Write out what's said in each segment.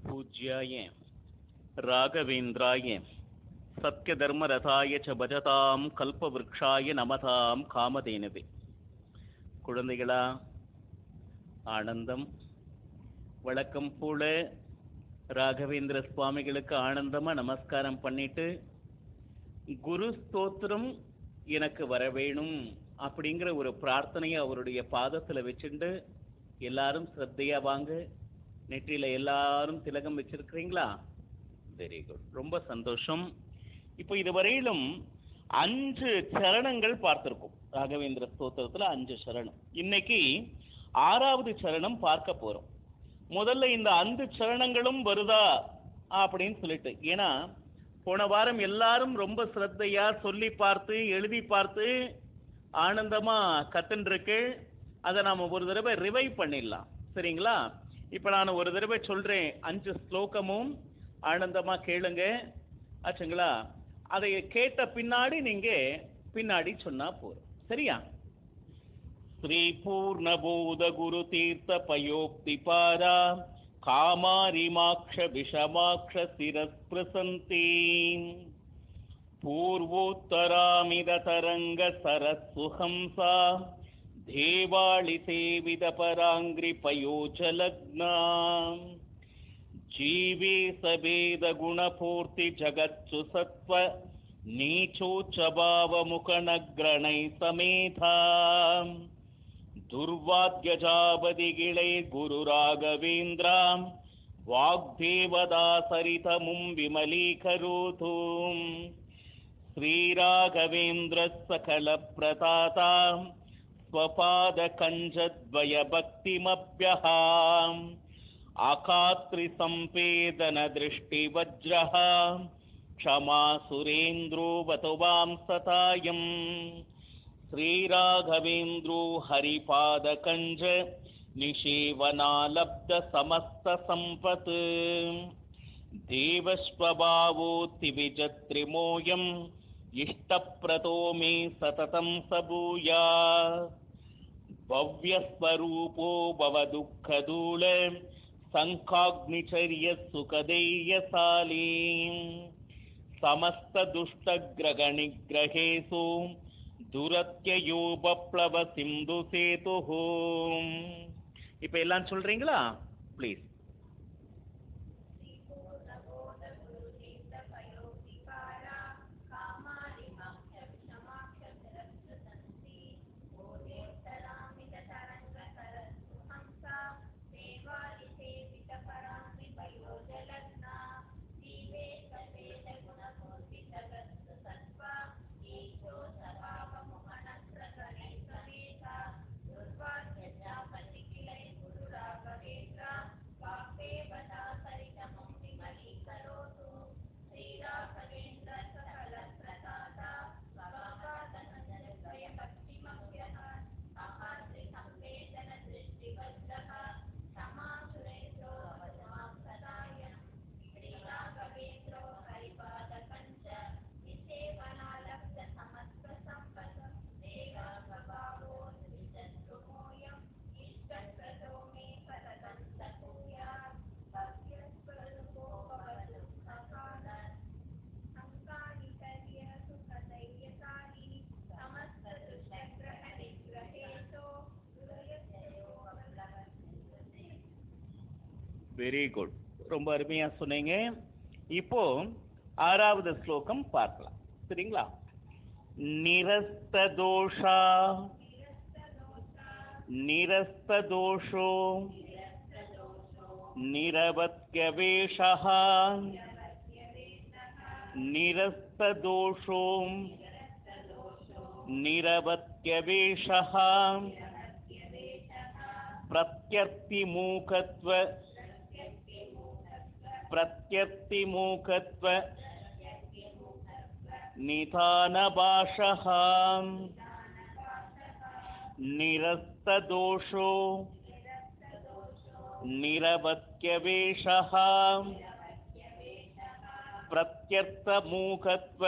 पूज्याय राघवेन्द्राय சத்யதர்மரதாய ச பஜதாம் கல்பவருக்ஷாய நமதாம் காமதேனவே குழந்தைகளா ஆனந்தம் வழக்கம் போல ராகவேந்திர சுவாமிகளுக்கு ஆனந்தமா நமஸ்காரம் பண்ணிட்டு குரு ஸ்தோத்திரம் எனக்கு வர வேணும் அப்படிங்கிற ஒரு பிரார்த்தனையை அவருடைய பாதத்துல வச்சுண்டு எல்லாரும் ஸ்ரத்தையா வாங்க நெற்றியில எல்லாரும் திலகம் வச்சிருக்கிறீங்களா வெரி குட் ரொம்ப சந்தோஷம் இப்போ இதுவரையிலும் அஞ்சு சரணங்கள் பார்த்திருக்கோம் ராகவேந்திர ஸ்தோத்திரத்துல அஞ்சு சரணம் இன்னைக்கு ஆறாவது சரணம் பார்க்க போறோம் முதல்ல இந்த அஞ்சு சரணங்களும் வருதா அப்படின்னு சொல்லிட்டு ஏன்னா போன வாரம் எல்லாரும் ரொம்ப சிரத்தையா சொல்லி பார்த்து எழுதி பார்த்து ஆனந்தமா கத்துன்றிருக்கு அதை நாம ஒரு தடவை ரிவைவ் பண்ணிடலாம் சரிங்களா இப்போ நான் ஒரு தடவை சொல்றேன் அஞ்சு ஸ்லோகமும் ஆனந்தமா கேளுங்க ஆச்சுங்களா அதை கேட்ட பின்னாடி நீங்க பின்னாடி சொன்னா போதும் சரியா ஸ்ரீ பூர்ணபோத குரு தீர்த்த பயோக்தி பாரா காமாரிமாக்ஷ விஷமாக்ஷ சிரஸ்பிரசந்தி பூர்வோத்தராமித தரங்க சரஸ்சுஹம்சா தேவாளி சேவித பராங்கிரி பயோஜலக்னா जीवे सवेदगुणपूर्ति जगत्सु सत्त्व नीचोच्चभावमुखनग्रणै समेधा दुर्वाद्यजावदिगिळे गुरुराघवेन्द्रां वाग्देवदासरितमुं विमलीकरोतु श्रीराघवेन्द्रः सकलप्रताता स्वपादकञ्जद्वयभक्तिमभ्यहाम् अकात्रिसम्पेदनदृष्टिवज्रः क्षमा सुरेन्द्रो वां सतायम् श्रीराघवेन्द्रो हरिपादकञ्ज निषेवनालब्धसमस्तसम्पत् देवस्वभावोऽतिविजत्रिमोऽयम् इष्टप्रतो मे सततं स भूया भव्यस्वरूपो भवदुःखदूल सङ्खाग्निचर्यसुखदैयसाली समस्तदुष्टग्रहनिग्रहेषु दुरत्ययो बप्लव சிந்து சேதுஹு இப்போ எல்லாம் சொல்றீங்களா ப்ளீஸ் வெரி குட் ரொம்ப அருமையா சொன்னீங்க இப்போ ஆறாவது ஸ்லோகம் பார்க்கலாம் சரிங்களா நிரஸ்ததோஷா நிரஸ்ததோஷோ நிரவத்யவேஷः நிரஸ்ததோஷோ நிரவத்யவேஷः प्रत्यर्तिमूखत्व प्रत्यर्तिमूखत्व निधानभाषः निरस्तदोषो निरवत्यवेशः प्रत्यर्थमूखत्व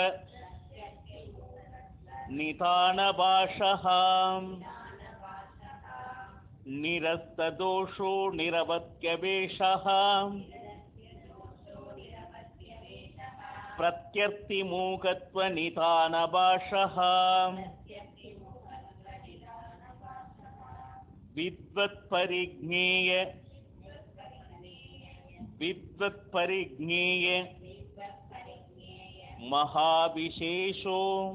निधानभाषः निरस्तदोषो निरवत्यवेशः प्रत्यर्तिमूकत्वनिधानभाषः विद्वत्परिज्ञेय विद्वत्परिज्ञेय महाविशेषो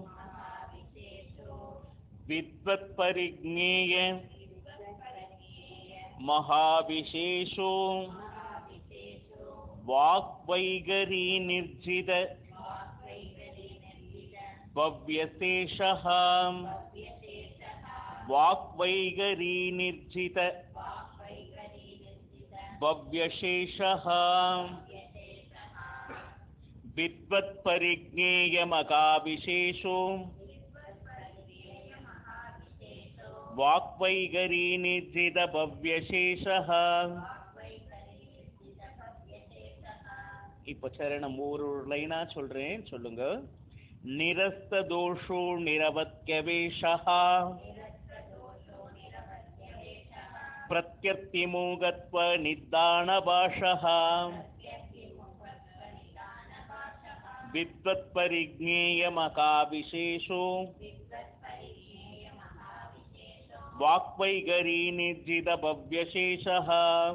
विद्वत्परिज्ञेय महाविशेषो वाक्वैगरी निर्जित भव्यशेषः वाक्वैगरी निर्जित भव्यशेषः विद्वत्परिज्ञेयमकाविशेषो वाक्वैगरी निर्जित भव्यशेषः இப்ப சரணம் ஒரு லைனா சொல்றேன் சொல்லுங்க நிரஸ்த தோஷோ நிரவத்யவேஷா பிரத்யர்த்திமூகத்வ நித்தான பாஷः வித்வத்பரிஜ்ஞேயமகாவிசேஷோ வாக்வைகரி நிர்ஜித பவ்யசேஷः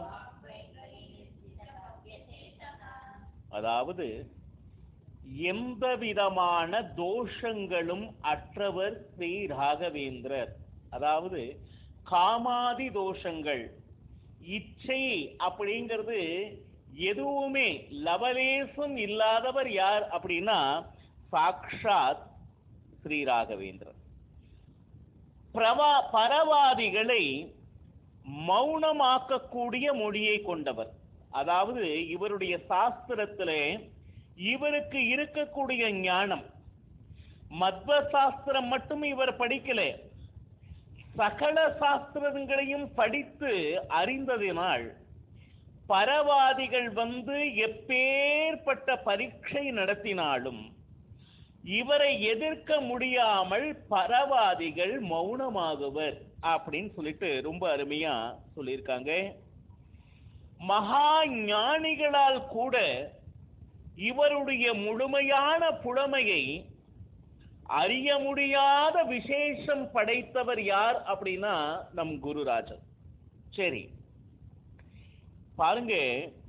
அதாவது எந்த விதமான தோஷங்களும் அற்றவர் ஸ்ரீ ராகவேந்திரர் அதாவது காமாதி தோஷங்கள் இச்சை அப்படிங்கிறது எதுவுமே லவலேசம் இல்லாதவர் யார் அப்படின்னா சாக்ஷாத் ஸ்ரீ ராகவேந்திரர் பிரவா பரவாதிகளை மௌனமாக்கக்கூடிய மொழியை கொண்டவர் அதாவது இவருடைய சாஸ்திரத்திலே இவருக்கு இருக்கக்கூடிய ஞானம் மத்வ சாஸ்திரம் மட்டும் இவர் படிக்கல சகல சாஸ்திரங்களையும் படித்து அறிந்ததினால் பரவாதிகள் வந்து எப்பேற்பட்ட பரீட்சை நடத்தினாலும் இவரை எதிர்க்க முடியாமல் பரவாதிகள் மௌனமாகுவர் அப்படின்னு சொல்லிட்டு ரொம்ப அருமையா சொல்லியிருக்காங்க மகா ஞானிகளால் கூட இவருடைய முழுமையான புலமையை அறிய முடியாத விசேஷம் படைத்தவர் யார் அப்படின்னா நம் குருராஜன் சரி பாருங்க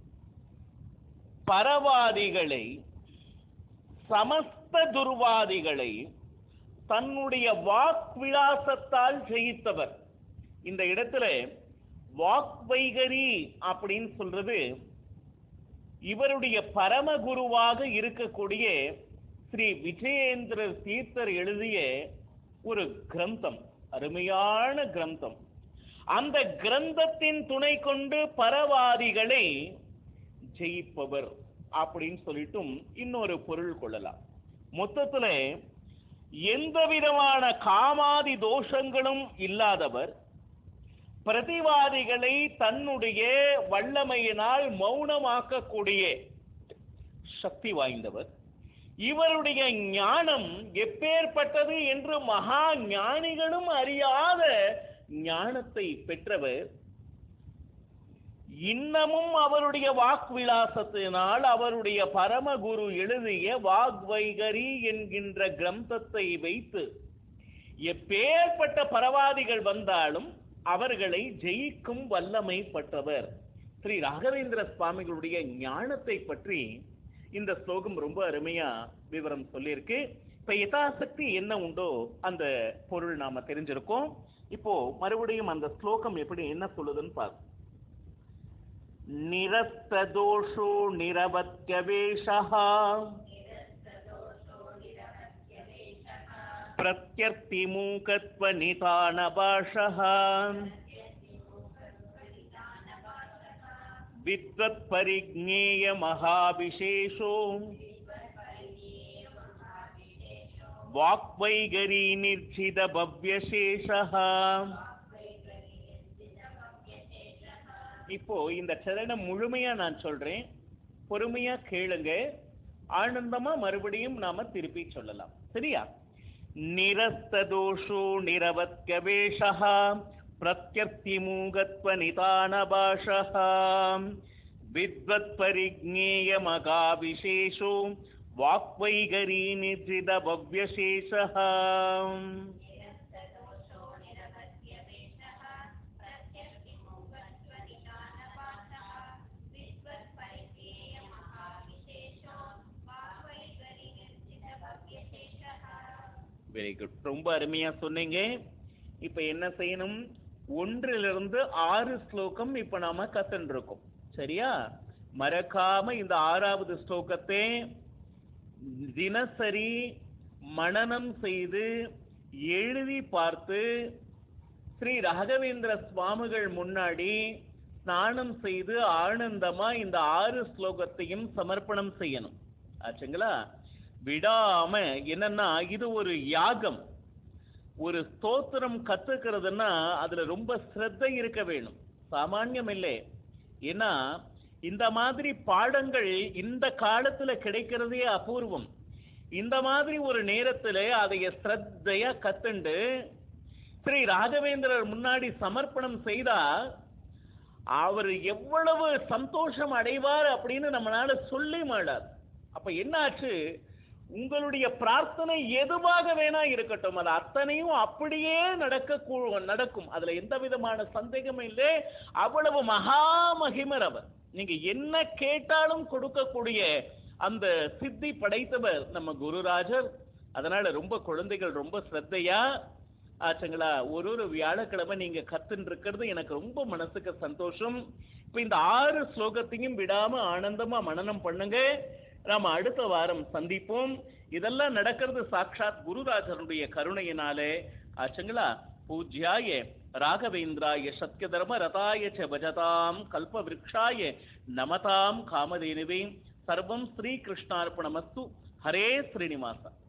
பரவாதிகளை சமஸ்த துர்வாதிகளை தன்னுடைய வாக்விலாசத்தால் ஜெயித்தவர் இந்த இடத்துல வாக்வைகரி அப்படின்னு சொல்றது இவருடைய பரமகுருவாக இருக்கக்கூடிய ஸ்ரீ விஜயேந்திர தீர்த்தர் எழுதிய ஒரு கிரந்தம் அருமையான கிரந்தம் அந்த கிரந்தத்தின் துணை கொண்டு பரவாதிகளை ஜெயிப்பவர் அப்படின்னு சொல்லிட்டும் இன்னொரு பொருள் கொள்ளலாம் மொத்தத்துல எந்த விதமான காமாதி தோஷங்களும் இல்லாதவர் பிரதிவாதிகளை தன்னுடைய வல்லமையினால் மௌனமாக்கக்கூடிய சக்தி வாய்ந்தவர் இவருடைய ஞானம் எப்பேற்பட்டது என்று மகா ஞானிகளும் அறியாத ஞானத்தை பெற்றவர் இன்னமும் அவருடைய வாக்விலாசத்தினால் அவருடைய பரமகுரு எழுதிய வாக்வைகரி என்கின்ற கிரந்தத்தை வைத்து எப்பேற்பட்ட பரவாதிகள் வந்தாலும் அவர்களை ஜெயிக்கும் வல்லமை பற்றவர் ஸ்ரீ ராகவேந்திர சுவாமிகளுடைய ஞானத்தை பற்றி இந்த ஸ்லோகம் ரொம்ப அருமையா விவரம் சொல்லியிருக்கு இப்ப யதாசக்தி என்ன உண்டோ அந்த பொருள் நாம தெரிஞ்சிருக்கோம் இப்போ மறுபடியும் அந்த ஸ்லோகம் எப்படி என்ன சொல்லுதுன்னு பார்ப்போம் நிரஸ்ததோஷோ நிரவத்யவேஷா प्रत्यर्तिमूकत्वनितानभाषः विद्वत्परिज्ञेयमहाविशेषो वाक्वैगरीनिर्जितभव्यशेषः இப்போ இந்த சரணம் முழுமையா நான் சொல்றேன் பொறுமையா கேளுங்க ஆனந்தமா மறுபடியும் நாம திருப்பி சொல்லலாம் சரியா निरस्तदोषो निरवत्यवेशः प्रत्यर्थिमूगत्वनितानभाषः विद्वत्परिज्ञेयमगाविशेषो வாக்வைகரி நிச்சித பவ்யசேஷः निरस्तदोषो निरवध्यवेशः प्रत्यर्थिमुखत्वनिशानपातः विद्वत्परिचेयमहाविशेषो वाग्वैगरिनिर्जितभव्यशेषः வெரி குட் ரொம்ப அருமையா சொன்னீங்க இப்ப என்ன செய்யணும் ஒன்றிலிருந்து ஆறு ஸ்லோகம் இப்ப நாம கத்துன்னு இருக்கோம் சரியா மறக்காம இந்த ஆறாவது ஸ்லோகத்தை தினசரி மனனம் செய்து எழுதி பார்த்து ஸ்ரீ ராகவேந்திர சுவாமிகள் முன்னாடி ஸ்நானம் செய்து ஆனந்தமா இந்த ஆறு ஸ்லோகத்தையும் சமர்ப்பணம் செய்யணும் ஆச்சுங்களா விடாம என்னன்னா இது ஒரு யாகம் ஒரு ஸ்தோத்திரம் கத்துக்கிறதுன்னா அதுல ரொம்ப ஸ்ரத்தை இருக்க வேணும் சாமானியம் இல்லை ஏன்னா இந்த மாதிரி பாடங்கள் இந்த காலத்துல கிடைக்கிறதே அபூர்வம் இந்த மாதிரி ஒரு நேரத்துல அதைய ஸ்ரத்தையா கத்துண்டு ஸ்ரீ ராகவேந்திரர் முன்னாடி சமர்ப்பணம் செய்தா அவர் எவ்வளவு சந்தோஷம் அடைவார் அப்படின்னு நம்மளால சொல்லி மாட்டார் அப்ப என்னாச்சு உங்களுடைய பிரார்த்தனை எதுவாக வேணா இருக்கட்டும் அது அத்தனையும் அப்படியே நடக்க கூ- நடக்கும் அதுல எந்த விதமான சந்தேகமும் இல்லை அவ்வளவு மகா மகிமர் அவர் நீங்க என்ன கேட்டாலும் கொடுக்கக்கூடிய அந்த சித்தி படைத்தவர் நம்ம குருராஜர் அதனால ரொம்ப குழந்தைகள் ரொம்ப ஸ்ரத்தையா ஆச்சுங்களா ஒரு ஒரு வியாழக்கிழமை நீங்க கத்துன்னு இருக்கிறது எனக்கு ரொம்ப மனசுக்கு சந்தோஷம் இப்ப இந்த ஆறு ஸ்லோகத்தையும் விடாம ஆனந்தமா மனனம் பண்ணுங்க நாம அடுத்த வாரம் சந்திப்போம் இதெல்லாம் நடக்கிறது சாட்சாத் குருராஜனுடைய கருணையினாலே ஆச்சுங்களா பூஜ்யாய ராகவேந்திராய சத்ய தர்ம ரதாய ச பஜதாம் கல்ப விருக்ஷாய நமதாம் காமதேனுவே சர்வம் ஸ்ரீ கிருஷ்ணார்ப்பணமஸ்து ஹரே ஸ்ரீனிவாசா